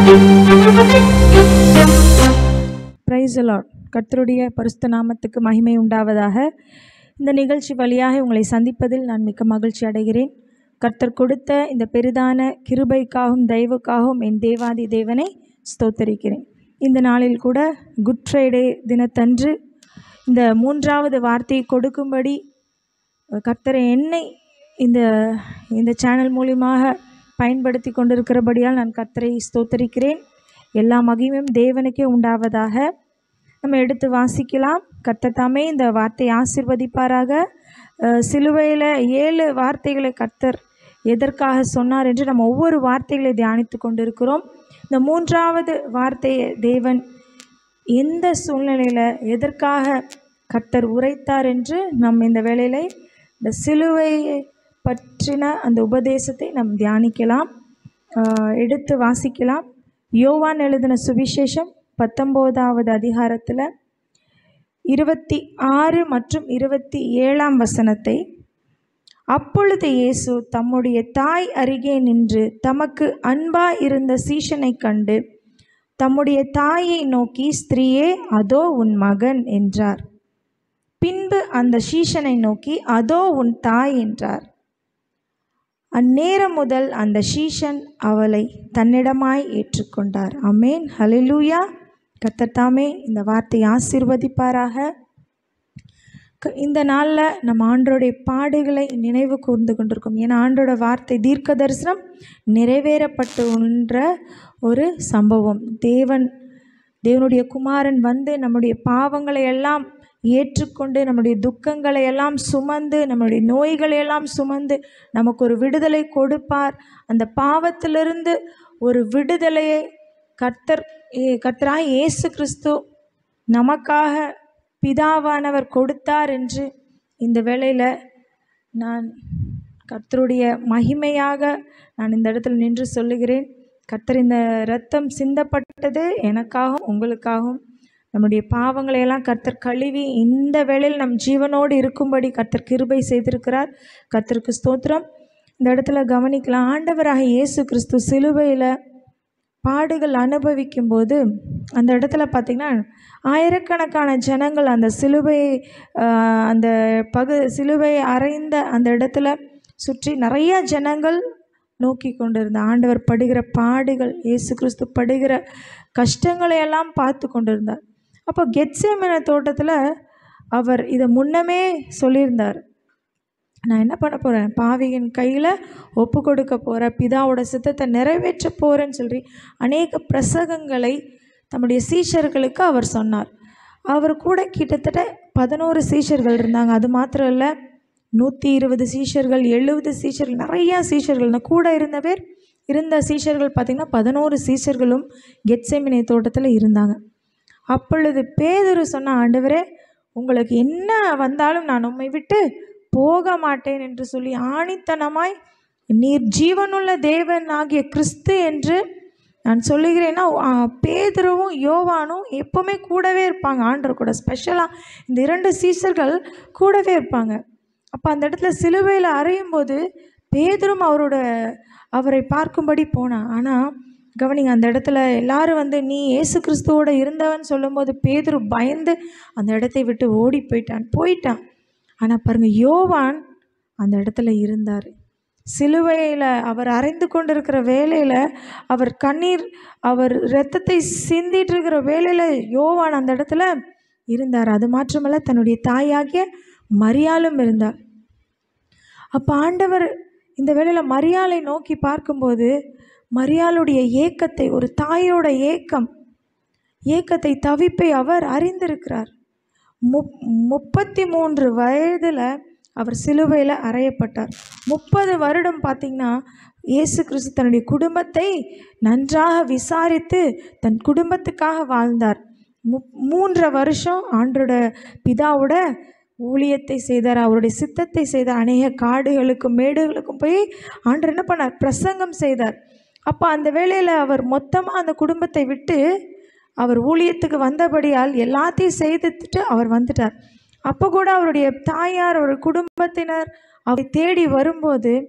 price Lord கர்த்தருடைய பரிசுத்த நாமத்துக்கு மகிமை உண்டாவதாக இந்த நிகழ்ச்சி வழியாக உங்களை சந்திப்பதில் நான் மிக்க மகிழ்ச்சி அடைகிறேன் கர்த்தர் கொடுத்த இந்த பெரிதான கிருபைக்காகவும் தயவுக்காகவும் என் தேவாதி தேவனை ஸ்தோத்தரிக்கிறேன் இந்த நாளில் கூட குட் ஃப்ரைடே தினத்தன்று இந்த மூன்றாவது வார்த்தையை கொடுக்கும்படி கர்த்தரை என்னை இந்த இந்த சேனல் மூலியமாக பயன்படுத்தி கொண்டிருக்கிறபடியால் நான் கர்த்தரை ஸ்தோத்தரிக்கிறேன் எல்லா மகிமையும் தேவனுக்கே உண்டாவதாக நம்ம எடுத்து வாசிக்கலாம் கர்த்தர் தாமே இந்த வார்த்தையை ஆசிர்வதிப்பாராக அஹ் சிலுவையில் ஏழு வார்த்தைகளை கர்த்தர் எதற்காக சொன்னார் என்று நம்ம ஒவ்வொரு வார்த்தைகளை தியானித்து கொண்டிருக்கிறோம் இந்த மூன்றாவது வார்த்தையை தேவன் எந்த சூழ்நிலையில் எதற்காக கர்த்தர் உரைத்தார் என்று நம் இந்த வேளையில் இந்த சிலுவையை பற்றின அந்த உபதேசத்தை நாம் தியானிக்கலாம் ஆஹ் எடுத்து வாசிக்கலாம் யோவான் எழுதின சுவிசேஷம் பத்தொம்போதாவது அதிகாரத்தில் இருபத்தி ஆறு மற்றும் இருபத்தி ஏழாம் வசனத்தை அப்பொழுது இயேசு தம்முடைய தாய் அருகே நின்று தமக்கு அன்பாய் இருந்த சீஷனைக் கண்டு தம்முடைய தாயை நோக்கி ஸ்திரீயே அதோ உன் மகன் என்றார் பின்பு அந்த சீஷனை நோக்கி அதோ உன் தாய் என்றார் அந்நேரம் முதல் அந்த சீஷன் அவளை தன்னிடமாய் ஏற்றுக்கொண்டார் அமேன் ஹalleluya கத்தத்தாமே இந்த வார்த்தையை ஆசீர்வதிப்பாராக க- இந்த நாளில் நம்ம ஆண்டோடைய பாடுகளை நினைவு கூர்ந்து கொண்டிருக்கோம் ஏன்னா ஆண்டோட வார்த்தை தீர்க்க தரிசனம் நிறைவேறப்பட்டுன்ற ஒரு சம்பவம் தேவன் தேவனுடைய குமாரன் வந்து நம்முடைய பாவங்களை எல்லாம் ஏற்றுக்கொண்டு நம்முடைய துக்கங்களை எல்லாம் சுமந்து நம்முடைய நோய்களை எல்லாம் சுமந்து நமக்கு ஒரு விடுதலை கொடுப்பார் அந்த பாவத்திலிருந்து ஒரு விடுதலையை கர்த்தர் ஏ- கர்த்தராய் இயேசு கிறிஸ்து நமக்காக பிதாவானவர் கொடுத்தார் என்று இந்த வேளையில் நான் கர்த்தருடைய மகிமையாக நான் இந்த இடத்துல நின்று சொல்லுகிறேன் கர்த்தர் இந்த ரத்தம் சிந்தப்பட்டது எனக்காகவும் உங்களுக்காகவும் நம்முடைய பாவங்களை எல்லாம் கர்த்தர் கழுவி இந்த வேளையில் நம் ஜீவனோடு இருக்கும்படி கர்த்தர் கிருபை செய்திருக்கிறார் கர்த்தருக்கு ஸ்தோத்திரம் இந்த இடத்துல கவனிக்கலாம் ஆண்டவராக இயேசு கிறிஸ்து சிலுவையில் பாடுகள் அனுபவிக்கும் போது அந்த இடத்துல பார்த்திங்கன்னா ஆயிரக்கணக்கான ஜனங்கள் அந்த சிலுவை ஆஹ், அந்த பகு சிலுவை அறைந்த அந்த இடத்துல சுற்றி நிறைய ஜனங்கள் நோக்கி கொண்டிருந்த ஆண்டவர் படுகிற பாடுகள் இயேசு கிறிஸ்து படுகிற கஷ்டங்களை எல்லாம் பார்த்து கொண்டிருந்தார் அப்போ கெட்சேமன தோட்டத்தில் அவர் இதை முன்னமே சொல்லியிருந்தார் நான் என்ன பண்ண போகிறேன் பாவியின் கையில் ஒப்பு கொடுக்க போகிறேன் பிதாவோட சித்தத்தை நிறைவேற்ற போகிறேன்னு சொல்லி அநேக பிரசங்கங்களை தம்முடைய சீஷர்களுக்கு அவர் சொன்னார் அவர் கூட கிட்டத்தட்ட பதினோரு சீஷர்கள் இருந்தாங்க அது மாத்திரம் இல்லை நூற்றி இருபது சீஷர்கள் எழுபது சீஷர்கள் நிறையா சீஷர்கள் நான் கூட இருந்த பேர் இருந்த சீஷர்கள் பார்த்திங்கன்னா பதினோரு சீஷர்களும் கெட்செமினை தோட்டத்தில் இருந்தாங்க அப்பொழுது பேதுரு சொன்ன ஆண்டவரே உங்களுக்கு என்ன வந்தாலும் நான் உம்மை விட்டு போக மாட்டேன் என்று சொல்லி ஆணித்தனமாய் நீர் ஜீவனுள்ள தேவன் ஆகிய கிறிஸ்து என்று நான் சொல்லுகிறேன்னா ஆ, பேதுருவும் யோவானும் எப்போவுமே கூடவே இருப்பாங்க ஆண்டவர் கூட ஸ்பெஷலாக இந்த இரண்டு சீசர்கள் கூடவே இருப்பாங்க அப்போ அந்த இடத்துல சிலுவையில் அறையும் போது பேதுரும் அவரோட அவரை பார்க்கும்படி போனான் ஆனால் கவனிங்க அந்த இடத்துல எல்லாரும் வந்து நீ இயேசு கிறிஸ்துவோட இருந்தவன் சொல்லும்போது பேதுரு பயந்து அந்த இடத்தை விட்டு ஓடி போயிட்டான் போயிட்டான் ஆனால் பாருங்க யோவான் அந்த இடத்துல இருந்தார் சிலுவையில் அவர் அறைந்து கொண்டிருக்கிற வேலையில் அவர் கண்ணீர் அவர் இரத்தத்தை சிந்திட்டு இருக்கிற வேலையில் யோவான் அந்த இடத்துல இருந்தார் அது மாத்திரமல்ல தன்னுடைய தாயாகிய மரியாளும் இருந்தார் அப்போ ஆண்டவர் இந்த வேளையில் மரியாளை நோக்கி பார்க்கும்போது மரியாளுடைய ஏக்கத்தை ஒரு தாயோட ஏக்கம் ஏக்கத்தை தவிப்பை அவர் அறிந்திருக்கிறார் முப் முப்பத்தி மூன்று வயதில் அவர் சிலுவையில் அறையப்பட்டார் முப்பது வருடம் பார்த்திங்கன்னா இயேசு கிறிஸ்து தன்னுடைய குடும்பத்தை நன்றாக விசாரித்து தன் குடும்பத்துக்காக வாழ்ந்தார் மு மூன்றரை வருஷம் ஆண்டோட பிதாவோட ஊழியத்தை செய்தார் அவருடைய சித்தத்தை செய்தார் அநேக காடுகளுக்கும் மேடுகளுக்கும் போய் ஆண்டர் என்ன பண்ணார் பிரசங்கம் செய்தார் அப்போ அந்த வேளையில் அவர் மொத்தமாக அந்த குடும்பத்தை விட்டு அவர் ஊழியத்துக்கு வந்தபடியால் எல்லாத்தையும் செய்துட்டு அவர் வந்துட்டார் அப்போ கூட அவருடைய தாயார் ஒரு குடும்பத்தினர் அவரை தேடி வரும்போது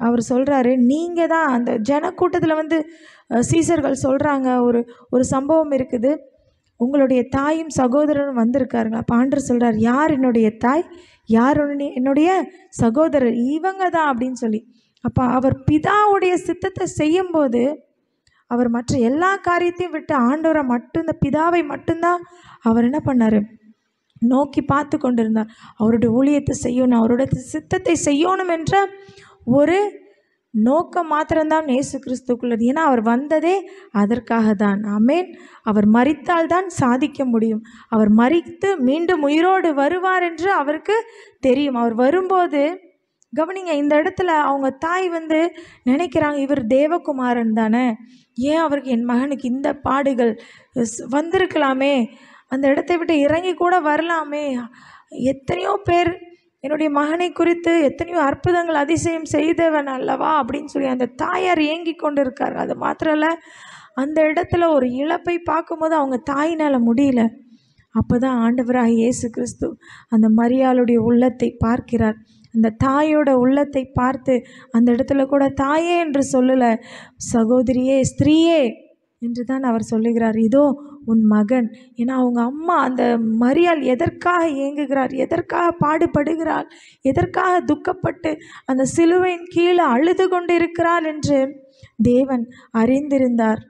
அவர் சொல்கிறாரு நீங்கள் தான் அந்த ஜனக்கூட்டத்தில் வந்து அஹ், சீசர்கள் சொல்கிறாங்க ஒரு ஒரு சம்பவம் இருக்குது உங்களுடைய தாயும் சகோதரரும் வந்திருக்காருங்க அப்போ ஆண்டர் சொல்கிறார் யார் என்னுடைய தாய் யார் உன்னுடைய- என்னுடைய சகோதரர் இவங்க தான் அப்படின்னு சொல்லி அப்போ அவர் பிதாவுடைய சித்தத்தை செய்யும்போது அவர் மற்ற எல்லா காரியத்தையும் விட்டு ஆண்டவரை மட்டும் இந்த பிதாவை மட்டும்தான் அவர் என்ன பண்ணார் நோக்கி பார்த்து கொண்டிருந்தார் அவருடைய ஊழியத்தை செய்யணும் அவருடைய சித்தத்தை செய்யணும் என்ற ஒரு நோக்கம் மாத்திரம்தான் இயேசு கிறிஸ்துக்குள்ளது ஏன்னா அவர் வந்ததே அதற்காக தான் ஆமேன் அவர் மரித்தால் தான் சாதிக்க முடியும் அவர் மரித்து மீண்டும் உயிரோடு வருவார் என்று அவருக்கு தெரியும் அவர் வரும்போது கவனிங்க இந்த இடத்துல அவங்க தாய் வந்து நினைக்கிறாங்க இவர் தேவகுமாரன் தானே ஏன் அவருக்கு என் மகனுக்கு இந்த பாடுகள் ஸ்- வந்திருக்கலாமே அந்த இடத்தை விட்டு இறங்கி கூட வரலாமே எத்தனையோ பேர் என்னுடைய மகனை குறித்து எத்தனையோ அற்புதங்கள் அதிசயம் செய்தவன் அல்லவா அப்படின்னு சொல்லி அந்த தாயார் ஏங்கி கொண்டு இருக்கார் அது மாத்திரம் இல்ல அந்த இடத்துல ஒரு இழப்பை பார்க்கும்போது அவங்க தாயினால் முடியல அப்போ தான் ஆண்டவராக இயேசு கிறிஸ்து அந்த மரியாளுடைய உள்ளத்தை பார்க்கிறார் அந்த தாயோட உள்ளத்தை பார்த்து அந்த இடத்துல கூட தாயே என்று சொல்லலை சகோதரியே ஸ்திரீயே என்று தான் அவர் சொல்லுகிறார் இதோ உன் மகன் ஏன்னா அவங்க அம்மா அந்த மரியாள் எதற்காக ஏங்குகிறார் எதற்காக பாடுபடுகிறாள் எதற்காக துக்கப்பட்டு அந்த சிலுவையின் கீழே அழுது கொண்டிருக்கிறாள் என்று தேவன் அறிந்திருந்தார்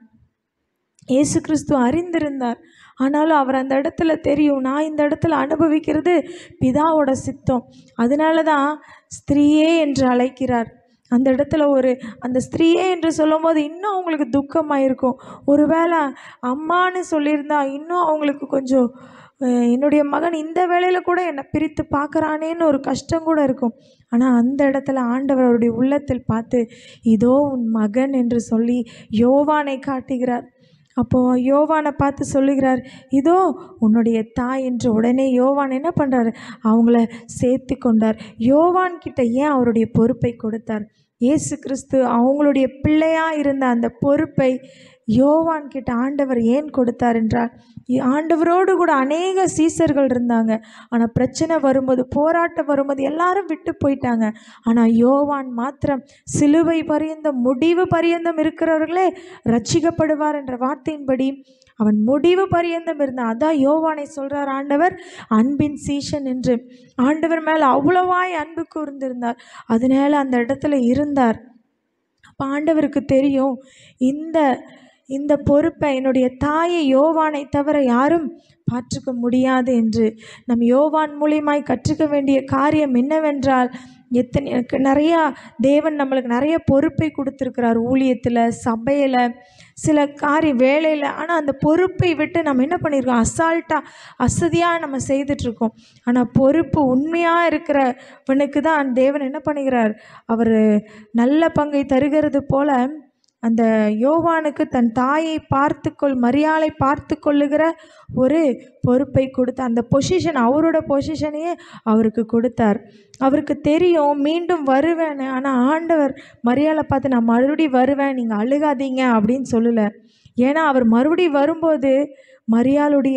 இயேசு கிறிஸ்து அறிந்திருந்தார் ஆனாலும் அவர் அந்த இடத்துல தெரியும் நான் இந்த இடத்துல அனுபவிக்கிறது பிதாவோட சித்தம் அதனால தான் ஸ்திரீயே என்று அழைக்கிறார் அந்த இடத்துல ஒரு அந்த ஸ்திரீயே என்று சொல்லும்போது இன்னும் அவங்களுக்கு துக்கமாக இருக்கும் ஒருவேளை அம்மான்னு சொல்லியிருந்தா இன்னும் அவங்களுக்கு கொஞ்சம் அஹ், என்னுடைய மகன் இந்த வேளையில் கூட என்னை பிரித்து பார்க்குறானேன்னு ஒரு கஷ்டம் கூட இருக்கும் ஆனால் அந்த இடத்துல ஆண்டவர் அவருடைய உள்ளத்தில் பார்த்து இதோ உன் மகன் என்று சொல்லி யோவானை காட்டுகிறார் அப்போ யோவானை பார்த்து சொல்லுகிறார் இதோ உன்னுடைய தாய் என்று உடனே யோவான் என்ன பண்ணுறாரு அவங்கள சேர்த்து கொண்டார் யோவான் கிட்ட ஏன் அவருடைய பொறுப்பை கொடுத்தார் இயேசு கிறிஸ்து அவங்களுடைய பிள்ளையா இருந்த அந்த பொறுப்பை யோவான் கிட்ட ஆண்டவர் ஏன் கொடுத்தார் என்றால் இ- ஆண்டவரோடு கூட அநேக சீசர்கள் இருந்தாங்க ஆனால் பிரச்சனை வரும்போது போராட்டம் வரும்போது எல்லாரும் விட்டு போயிட்டாங்க ஆனால் யோவான் மாத்திரம் சிலுவை பரியந்தம் முடிவு பரியந்தம் இருக்கிறவர்களே ரட்சிக்கப்படுவார் என்ற வார்த்தையின்படி அவன் முடிவு பரியந்தம் இருந்தான் அதான் யோவானை சொல்றார் ஆண்டவர் அன்பின் சீஷன் என்று ஆண்டவர் மேலே அவ்வளவாய் அன்பு கூர்ந்திருந்தார் அதனால அந்த இடத்துல இருந்தார் அப்போ ஆண்டவருக்கு தெரியும் இந்த இந்த பொறுப்பை என்னுடைய தாயை யோவானை தவிர யாரும் பார்த்துக்க முடியாது என்று நம் யோவான் மூலியமாய் கற்றுக்க வேண்டிய காரியம் என்னவென்றால் எத்தனை எனக்கு நிறையா தேவன் நம்மளுக்கு நிறைய பொறுப்பை கொடுத்துருக்கிறார் ஊழியத்தில் சபையில் சில காரிய வேலையில் ஆனால் அந்த பொறுப்பை விட்டு நம்ம என்ன பண்ணியிருக்கோம் அசால்ட்டாக அசதியாக நம்ம செய்துட்ருக்கோம் ஆனால் பொறுப்பு உண்மையாக இருக்கிறவனுக்கு தான் தேவன் என்ன பண்ணுகிறார் அவர் நல்ல பங்கை தருகிறது போல அந்த யோவானுக்கு தன் தாயை பார்த்துக்கொள் மரியாளை பார்த்து கொள்ளுகிற ஒரு பொறுப்பை கொடுத்த அந்த பொசிஷன் அவரோட பொசிஷனையே அவருக்கு கொடுத்தார் அவருக்கு தெரியும் மீண்டும் வருவேன்னு ஆனால் ஆண்டவர் மரியாதை பார்த்து நான் மறுபடியும் வருவேன் நீங்கள் அழுகாதீங்க அப்படின்னு சொல்லலை ஏன்னா அவர் மறுபடியும் வரும்போது மரியாளுடைய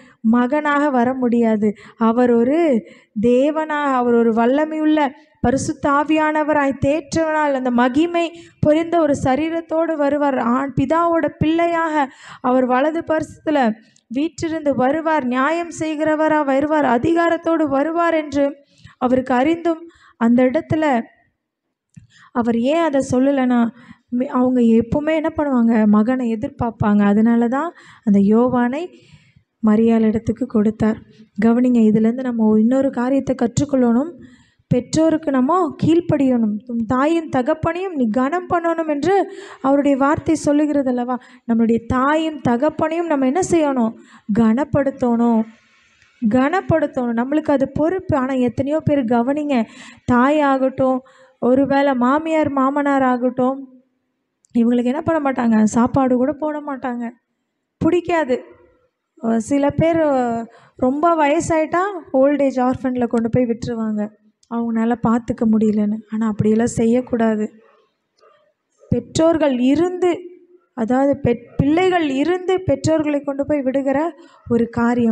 மகனாக வர முடியாது அவர் ஒரு தேவனாக அவர் ஒரு வல்லமையுள்ள பரிசுத்தாவியானவராய் தேற்றவனால் அந்த மகிமை பொரிந்த ஒரு சரீரத்தோடு வருவார் ஆண் பிதாவோட பிள்ளையாக அவர் வலது பரிசத்தில் வீற்றிருந்து வருவார் நியாயம் செய்கிறவரா வருவார் அதிகாரத்தோடு வருவார் என்று அவருக்கு அறிந்தும் அந்த இடத்துல அவர் ஏன் அதை சொல்லலைன்னா மி- அவங்க எப்பவுமே என்ன பண்ணுவாங்க மகனை எதிர்பார்ப்பாங்க அதனால தான் அந்த யோவானை மரியாள் இடத்துக்கு கொடுத்தார் கவனிங்க இதுலேருந்து நம்ம இன்னொரு காரியத்தை கற்றுக்கொள்ளணும் பெற்றோருக்கு நம்ம கீழ்ப்படியணும் உன் தாயின் தகப்பனையும் நீ கனம் பண்ணணும் என்று அவருடைய வார்த்தை சொல்லுகிறது அல்லவா நம்மளுடைய தாயும் தகப்பனையும் நம்ம என்ன செய்யணும் கனப்படுத்தணும் கனப்படுத்தணும் நம்மளுக்கு அது பொறுப்பு ஆனால் எத்தனையோ பேர் கவனிங்க தாய் ஆகட்டும் ஒருவேளை மாமியார் மாமனார் ஆகட்டும் இவங்களுக்கு என்ன பண்ண மாட்டாங்க சாப்பாடு கூட போட மாட்டாங்க பிடிக்காது அஹ் சில பேர் அஹ், ரொம்ப வயசாயிட்டா ஓல்டேஜ் ஆர்ஃபனில் கொண்டு போய் விட்டுருவாங்க அவங்களால பார்த்துக்க முடியலன்னு ஆனால் அப்படியெல்லாம் செய்யக்கூடாது பெற்றோர்கள் இருந்து அதாவது பெற் பிள்ளைகள் இருந்து பெற்றோர்களை கொண்டு போய் விடுகிற ஒரு காரியம்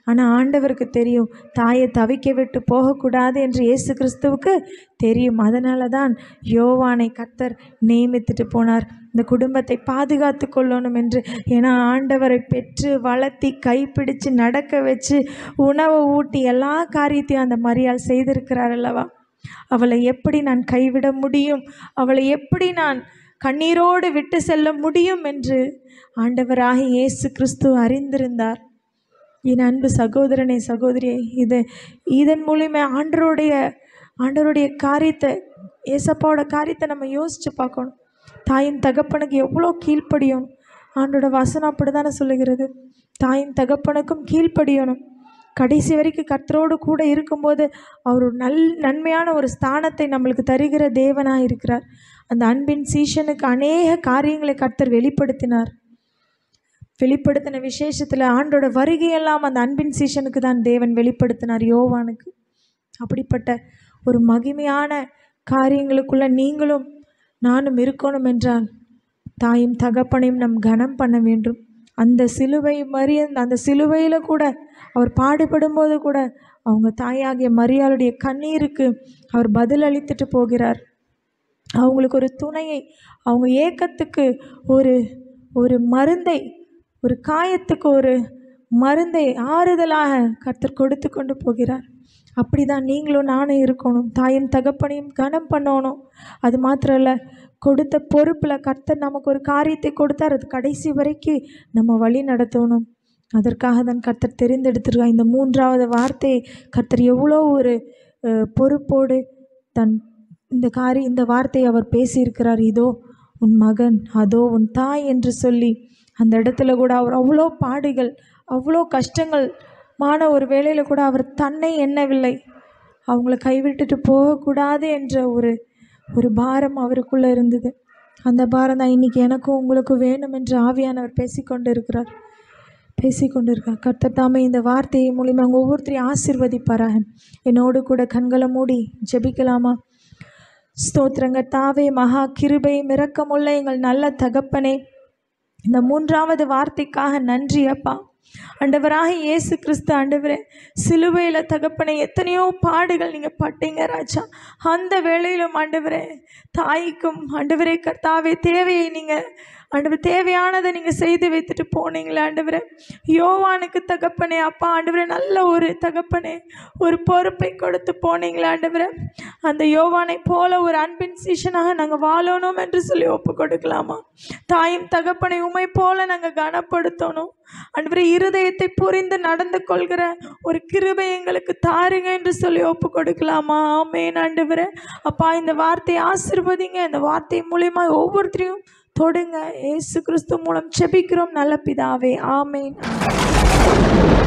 ஆனால் ஆண்டவருக்கு தெரியும் தாயை தவிக்க விட்டு போகக்கூடாது என்று இயேசு கிறிஸ்துவுக்கு தெரியும் அதனால தான் யோவானை கத்தர் நியமித்துட்டு போனார் இந்த குடும்பத்தை பாதுகாத்து கொள்ளணும் என்று ஏன்னா ஆண்டவரை பெற்று வளர்த்தி கைப்பிடிச்சு நடக்க வச்சு உணவை ஊட்டி எல்லா காரியத்தையும் அந்த மரியாள் செய்திருக்கிறார் அல்லவா அவளை எப்படி நான் கைவிட முடியும் அவளை எப்படி நான் கண்ணீரோடு விட்டு செல்ல முடியும் என்று ஆண்டவராக இயேசு கிறிஸ்து அறிந்திருந்தார் என் அன்பு சகோதரனே சகோதரியே இது இதன் மூலியமா ஆண்டருடைய ஆண்டருடைய காரியத்தை ஏசப்பாவோட காரியத்தை நம்ம யோசித்து பார்க்கணும் தாயின் தகப்பனுக்கு எவ்வளோ கீழ்ப்படியணும் ஆண்டோட வசனம் அப்படி தானே சொல்லுகிறது தாயின் தகப்பனுக்கும் கீழ்ப்படியணும் கடைசி வரைக்கும் கர்த்தரோடு கூட இருக்கும்போது அவர் ஒரு நல் நன்மையான ஒரு ஸ்தானத்தை நம்மளுக்கு தருகிற தேவனாக இருக்கிறார் அந்த அன்பின் சீஷனுக்கு அநேக காரியங்களை கர்த்தர் வெளிப்படுத்தினார் வெளிப்படுத்தின விசேஷத்தில் ஆண்டோட வருகையெல்லாம் அந்த அன்பின் சீஷனுக்கு தான் தேவன் வெளிப்படுத்தினார் யோவானுக்கு அப்படிப்பட்ட ஒரு மகிமையான காரியங்களுக்குள்ள நீங்களும் நானும் இருக்கணும் என்றால் தாயும் தகப்பனையும் நம் கனம் பண்ண வேண்டும் அந்த சிலுவை மரிய அந்த சிலுவையில் கூட அவர் பாடுபடும்போது கூட அவங்க தாயாகிய மரியாளுடைய கண்ணீருக்கு அவர் பதில் அளித்துட்டு போகிறார் அவங்களுக்கு ஒரு துணையை அவங்க ஏக்கத்துக்கு ஒரு ஒரு மருந்தை ஒரு காயத்துக்கு ஒரு மருந்தை ஆறுதலாக கர்த்தர் கொடுத்து கொண்டு போகிறார் அப்படி தான் நீங்களும் நானும் இருக்கணும் தாயும் தகப்பனையும் கனம் பண்ணணும் அது மாத்திரம் இல்லை கொடுத்த பொறுப்பில் கர்த்தர் நமக்கு ஒரு காரியத்தை கொடுத்தார் அது கடைசி வரைக்கும் நம்ம வழி நடத்தணும் அதற்காக தான் கர்த்தர் தெரிந்தெடுத்திருக்கார் இந்த மூன்றாவது வார்த்தையை கர்த்தர் எவ்வளோ ஒரு அஹ், பொறுப்போடு தன் இந்த காரி இந்த வார்த்தையை அவர் பேசியிருக்கிறார் இதோ உன் மகன் அதோ உன் தாய் என்று சொல்லி அந்த இடத்துல கூட அவர் அவ்வளோ பாடுகள் அவ்வளோ கஷ்டங்கள் மான ஒரு வேளையில் கூட அவர் தன்னை எண்ணவில்லை அவங்கள கைவிட்டுட்டு போகக்கூடாது என்ற ஒரு ஒரு பாரம் அவருக்குள்ளே இருந்தது அந்த பாரம் தான் இன்னைக்கு எனக்கும் உங்களுக்கும் வேணும் என்று ஆவியானவர் பேசிக்கொண்டு இருக்கிறார் பேசிக்கொண்டு இருக்கார் கர்த்தர் தாமே இந்த வார்த்தையை மூலிமா அவங்க ஒவ்வொருத்தரையும் ஆசிர்வதிப்பாராக என்னோடு கூட கண்களை மூடி ஜெபிக்கலாமா ஸ்தோத்திரங்க தாவே மகா கிருபை மிரக்கமுள்ள எங்கள் நல்ல தகப்பனே இந்த மூன்றாவது வார்த்தைக்காக நன்றி அப்பா ஆண்டவராக இயேசு கிறிஸ்து ஆண்டவரே சிலுவையில் தகப்பனை எத்தனையோ பாடுகள் நீங்கள் பட்டீங்க ராஜா அந்த வேளையிலும் ஆண்டவரே தாய்க்கும் ஆண்டவரே கர்த்தாவே தேவையை நீங்கள் ஆண்டவர் தேவையானதை நீங்கள் செய்து வைத்துட்டு போனீங்களே ஆண்டவரே யோவானுக்கு தகப்பனே அப்பா ஆண்டவரே நல்ல ஒரு தகப்பனே ஒரு பொறுப்பை கொடுத்து போனீங்களே ஆண்டவரே அந்த யோவானை போல ஒரு அன்பின் சீஷனாக நாங்கள் வாழணும் என்று சொல்லி ஒப்பு கொடுக்கலாமா தாயும் தகப்பனை உமை போல நாங்கள் கனப்படுத்தணும் ஆண்டவரே இருதயத்தை புரிந்து நடந்து கொள்கிற ஒரு கிருபை எங்களுக்கு தாருங்க என்று சொல்லி ஒப்பு கொடுக்கலாமா ஆமேன் ஆண்டவரே அப்பா இந்த வார்த்தையை ஆசிர்வதிங்க இந்த வார்த்தை மூலியமா ஒவ்வொருத்தரையும் தொடுங்க ஏசு கிறிஸ்து மூலம் செபிக்கிறோம் நல்ல பிதாவே ஆமேன்